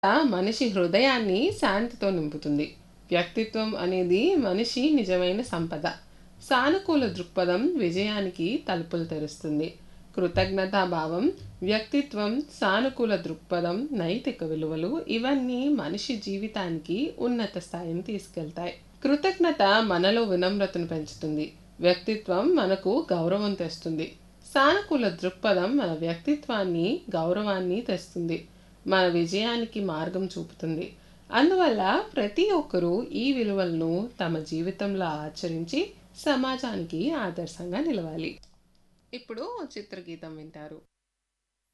మనిషి హృదయాన్ని శాంతితో నింపుతుంది వ్యక్తిత్వం అనేది మనిషి నిజమైన సంపద సానుకూల దృక్పథం విజయానికి తలుపులు తెరుస్తుంది కృతజ్ఞతాభావం వ్యక్తిత్వం సానుకూల దృక్పథం నైతిక విలువలు ఇవన్నీ మనిషి జీవితానికి ఉన్నత స్థాయిని తీసుకెళ్తాయి కృతజ్ఞత మనలో వినమ్రతను పెంచుతుంది వ్యక్తిత్వం మనకు గౌరవం తెస్తుంది సానుకూల దృక్పథం మన వ్యక్తిత్వాన్ని గౌరవాన్ని తెస్తుంది మన విజయానికి మార్గం చూపుతుంది అందువల్ల ప్రతి ఒక్కరూ ఈ విలువలను తమ జీవితంలో ఆచరించి సమాజానికి ఆదర్శంగా నిలవాలి ఇప్పుడు చిత్రగీతం వింటారు